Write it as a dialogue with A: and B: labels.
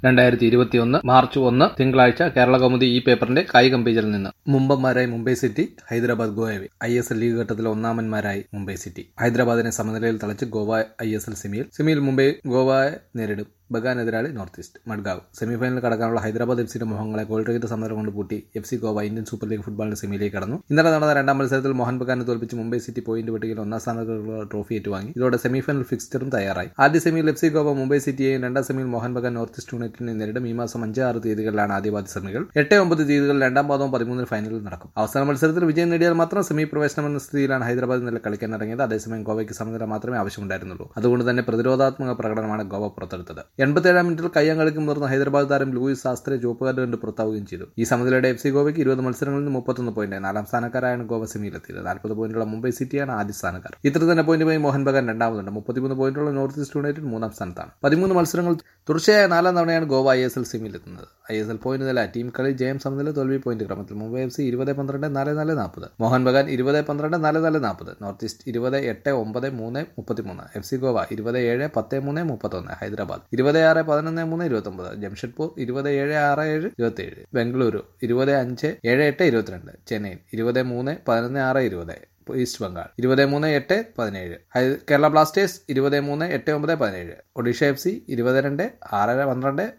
A: രണ്ടായിരത്തി ഇരുപത്തിയൊന്ന് മാർച്ച് ഒന്ന് തിങ്കളാഴ്ച കേരള കൗമുദി ഈ പേപ്പറിന്റെ കായികം പേജിൽ നിന്ന് മുമ്പന്മാരായി മുംബൈ സിറ്റി ഹൈദരാബാദ് ഗോവയെ ഐ എസ് എൽ ലീഗ് ഘട്ടത്തിൽ ഒന്നാമന്മാരായി മുംബൈ സിറ്റി ഹൈദരാബാദിനെ സമനിലയിൽ തളച്ച് ഗോവ ഐ എസ് എൽ സെമിയിൽ സെമിയിൽ മുംബൈ ഗോവയെ നേരിടും ബഗാൻ എതിരാളി നോർത്ത് ഈസ്റ്റ് മഡ്ഗാവ് സെമിഫൈനലിൽ കടക്കാനുള്ള ഹൈദരാബാദ് എഫ് സിയുടെ മുഖങ്ങളെ ഗോൾ രഹിത സമരം കൊണ്ട് പൂട്ടി F C Goa Indian super league ഫുട്ബോളിന്റെ സെമിയിലേക്ക് കടന്നു ഇന്നലെ നടന്ന രണ്ടാം മത്സരത്തിൽ മോഹൻ ബഗാനെ തോൽപ്പിച്ച് മുംബൈ സിറ്റി പോയിന്റ് പട്ടികയിൽ ഒന്നാം സ്ഥാനത്തുള്ള ട്രോഫി ഏറ്റുവാങ്ങി ഇതോടെ സെമിഫൈനൽ ഫിക്സ്ചറും തയ്യാറായി ആദ്യ സെമിയിൽ എഫ് സി ഗോവ മുംബൈ സിറ്റിയെയും രണ്ടാം സെമിയിൽ മോഹൻ ബഗാൻ നോർത്ത് ഈസ്റ്റ് യുണൈറ്റഡിനെ നേരിടും ഈ മാസം അഞ്ച് ആറ് തീയതികളിലാണ് ആദ്യപാദ സെമികൾ എട്ട് ഒമ്പത് തീയതികളിൽ രണ്ടാം പാദവും പതിമൂന്നിന് ഫൈനലിൽ നടക്കും അവസാന മത്സരത്തിൽ വിജയം നേടിയാൽ മാത്രം സെമി പ്രവേശനം എന്ന സ്ഥിതിയിലാണ് ഹൈദരാബാദ് ഇന്നലെ കളിക്കാൻ ഇറങ്ങിയത് അതേസമയം ഗോവയ്ക്ക് സമനില മാത്രമേ ആവശ്യമുണ്ടായിരുന്നുള്ളൂ അതുകൊണ്ട് തന്നെ പ്രതിരോധാത്മക പ്രകടനമാണ് ഗോവ പുറത്തെടുത്തത് എൺപത്തിയേഴാം മിനിറ്റിൽ കയ്യാങ്കളിക്ക് മുതിർന്ന ഹൈദരാബാദ് താരം ലൂയിസ് ശാസ്ത്രി ചുവപ്പ് കാർഡ് കണ്ട് പുറത്താവുകയും ചെയ്തു ഈ സമനിലയുടെ എഫ് സി ഗോവയ്ക്ക് ഇരുപത് മത്സരങ്ങളിൽ നിന്ന് മുപ്പത്തൊന്ന് പോയിന്റ് നാലാം സ്ഥാനക്കാരായാണ് ഗോവ സെമിയിലെത്തിയത് നാൽപ്പത് പോയിന്റുള്ള മുംബൈ സിറ്റിയാണ് ആദ്യ സ്ഥാനക്കാർ ഇത്ര തന്നെ പോയിന്റുമായി മോഹൻ ബഗാൻ രണ്ടാമതുണ്ട് മുപ്പത്തിമൂന്ന് പോയിന്റുള്ള നോർത്ത് ഈസ്റ്റ് യുണൈറ്റഡ് മൂന്നാം സ്ഥാനത്താണ് പതിമൂന്ന് മത്സരങ്ങൾ തുടർച്ചയായ നാലാം തവണയാണ് ഗോവ ഐ എസ് എൽ സെമിയിലെത്തുന്നത് ഐ എസ് എൽ പോയിന്റ് നില ടീം കളി ജയം സമനില തോൽവി പോയിന്റ് ക്രമത്തിൽ മുംബൈ എഫ് സി ഇരുപത് പന്ത്രണ്ട് നാല് നാല് നാൽപ്പത് മോഹൻ ബഗാൻ ഇരുപത് പന്ത്രണ്ട് നാല് നാല് നാൽപ്പത് നോർത്ത് ഈസ്റ്റ് ഇരുപത് എട്ട് ഒമ്പത് മൂന്ന് മുപ്പത്തിമൂന്ന് എഫ് സി ഗോവ ഇരുപത് ഏഴ് പത്ത് മൂന്ന് മുപ്പത്തൊന്ന് ഹൈദരാബാദ് ഇരുപത് ആറ് പതിനൊന്ന് മൂന്ന് ഇരുപത്തൊമ്പത് ജംഷഡ്പൂർ ഇരുപത് ഏഴ് ആറ് ഏഴ് ഇരുപത്തിയേഴ് ബംഗളൂരു ഇരുപത് അഞ്ച് ഏഴ് എട്ട് ഇരുപത്തിരണ്ട് ചെന്നൈ ഇരുപത് മൂന്ന് പതിനൊന്ന് ആറ് ഇരുപത് ഈസ്റ്റ് ബംഗാൾ ഇരുപത് മൂന്ന് എട്ട് പതിനേഴ് കേരള ബ്ലാസ്റ്റേഴ്സ് ഇരുപത് മൂന്ന് എട്ട് ഒമ്പത് പതിനേഴ് ഒഡീഷ എഫ് സി ഇരുപത് രണ്ട് ആറ് പന്ത്രണ്ട്